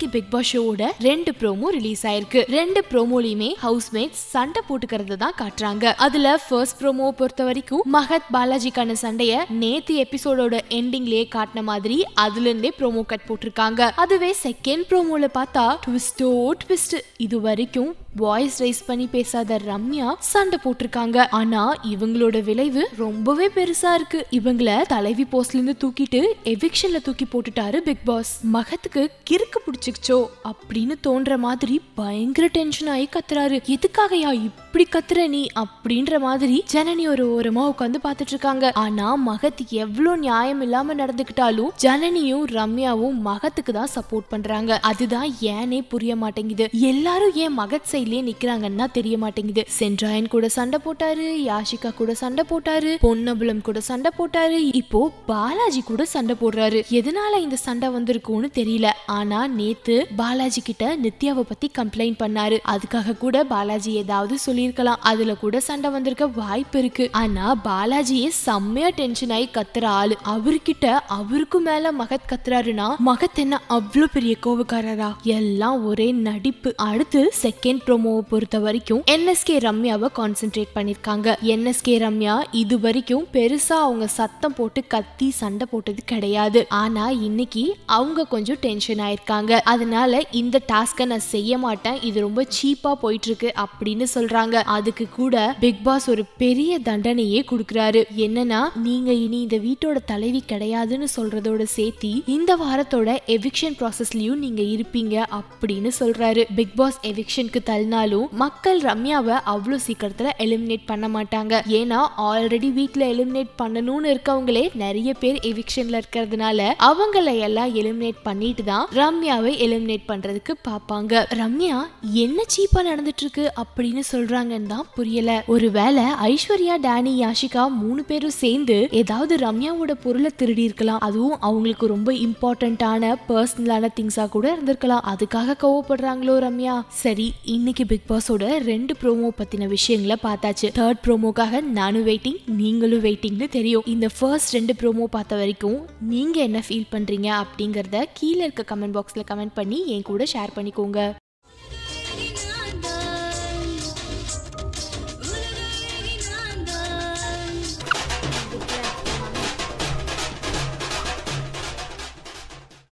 இன்னைக்கு big pass ஷோவோட ரெண்டு ப்ரோமோ ரிலீஸ் ஆயிருக்கு ரெண்டு ப்ரோமோலயுமே ஹவுஸ்மேட்ஸ் சண்டை போட்டுக்கிறத தான் காட்டுறாங்க அதுல ஃபர்ஸ்ட் ப்ரோமோ பொறுத்த வரைக்கும் மகத் பாலாஜிக்கான சண்டைய நேத்து எபிசோடோட எண்டிங்லயே காட்டின மாதிரி அதுல இருந்தே ப்ரோமோ கட் போட்டிருக்காங்க அதுவே செகண்ட் ப்ரோமோல பார்த்தா ட்விஸ்டோ ட்விஸ்ட் இது வரைக்கும் வாய்ஸ் ரைஸ் பண்ணி பேசாத ரம்யா சண்டை போட்டிருக்காங்க ஆனா இவங்களோட விளைவு ரொம்பவே பெருசா இருக்கு இவங்கள தலைவி போஸ்ட்ல இருந்து தூக்கிட்டு எவிக்ஷன்ல தூக்கி போட்டுட்டாரு பிக் பாஸ் மகத்துக்கு கிறுக்கு பிடிச்சிச்சோ அப்படின்னு தோன்ற மாதிரி பயங்கர டென்ஷன் ஆகி கத்துறாரு எதுக்காகயா இப்படி கத்துற நீ அப்படின்ற மாதிரி ஜனனி ஒரு ஓரமா உட்காந்து பாத்துட்டு இருக்காங்க ஆனா மகத் எவ்வளவு நியாயம் இல்லாம நடந்துக்கிட்டாலும் ஜனனியும் ரம்யாவும் மகத்துக்கு தான் சப்போர்ட் பண்றாங்க அதுதான் ஏனே புரிய மாட்டேங்குது எல்லாரும் ஏன் மகத் சைட்லயே நிக்கிறாங்கன்னா தெரிய மாட்டேங்குது சென்ட்ராயன் கூட சண்டை போட்டாரு யாஷிகா கூட சண்டை போட்டாரு பொன்னபுலம் கூட சண்டை போட்டாரு இப்போ பாலாஜி கூட சண்டை போடுறாரு எதனால இந்த சண்டை வந்திருக்கும்னு தெரியல ஆனா நேத்து பாலாஜி கிட்ட நித்யாவை பத்தி கம்ப்ளைண்ட் பண்ணாரு அதுக்காக கூட பாலாஜி ஏதாவது சொல்லியிருக்கலாம் அதுல கூட சண்டை வந்திருக்க வாய்ப்பு இருக்கு ஆனா பாலாஜியே செம்மையா டென்ஷன் ஆகி கத்துற ஆளு அவர்கிட்ட அவருக்கு மேல மகத் கத்துறாருன்னா மகத் என்ன அவ்வளவு பெரிய கோவக்காரரா எல்லாம் ஒரே நடிப்பு அடுத்து செகண்ட் ப்ரோமோவை பொறுத்த வரைக்கும் என்எஸ்கே ரம்யாவை கான்சென்ட்ரேட் பண்ணிருக்காங்க என்எஸ்கே ரம்யா இது வரைக்கும் பெருசா அவங்க சத்தம் போட்டு கத்தி சண்டை போட்டது கிடையாது ஆனா இன்னைக்கு அவங்க கொஞ்சம் டென்ஷன் ஆயிருக்காங்க அதனால இந்த டாஸ்கை நான் செய்ய மாட்டேன் இது ரொம்ப சீப்பா போயிட்டு இருக்கு அப்படின்னு சொல்றாங்க அதுக்கு கூட பிக் பாஸ் ஒரு பெரிய தண்டனையே கொடுக்கறாரு என்னன்னா நீங்க இனி இந்த வீட்டோட தலைவி கிடையாதுன்னு சொல்றதோட சேர்த்தி இந்த வாரத்தோட எவிக்ஷன் ப்ராசஸ்லயும் நீங்க இருப்பீங்க அப்படின்னு சொல்றாரு பிக் பாஸ் எவிக்ஷனுக்கு தள்ளினாலும் மக்கள் ரம்யாவை அவ்வளோ சீக்கிரத்துல எலிமினேட் பண்ண மாட்டாங்க ஏன்னா ஆல்ரெடி வீட்ல எலிமினேட் பண்ணணும்னு இருக்கவங்களே நிறைய பேர் எவிக்ஷன்ல இருக்கிறதுனால அவங்கள எல்லாம் எலிமினேட் பண்ணிட்டு தான் ரம்யாவை எலிமினேட் பண்றதுக்கு பாப்பாங்க ரம்யா என்ன சீப்பா நடந்துட்டு இருக்கு அப்படின்னு சொல்றாங்கன்னு தான் புரியல ஒருவேளை ஐஸ்வர்யா டேனி யாஷிகா மூணு பேரும் சேர்ந்து ஏதாவது ரம்யாவோட பொருளை திருடி இருக்கலாம் அதுவும் அவங்களுக்கு ரொம்ப இம்பார்ட்டன்டான பர்சனலான திங்ஸா கூட இருந்திருக்கலாம் அதுக்காக கோவப்படுறாங்களோ ரம்யா சரி இன்னைக்கு பிக் பாஸோட ரெண்டு ப்ரோமோ பத்தின விஷயங்களை பார்த்தாச்சு தேர்ட் ப்ரோமோக்காக நானும் வெயிட்டிங் நீங்களும் வெயிட்டிங்னு தெரியும் இந்த ஃபர்ஸ்ட் ரெண்டு ப்ரோமோ பார்த்த வரைக்கும் நீங்க என்ன ஃபீல் பண்றீங்க அப்படிங்கறத கீழே இருக்க கமெண்ட் பாக்ஸ்ல கமெண்ட் பண்ணி என் கூட ஷேர் பண்ணிக்கோங்க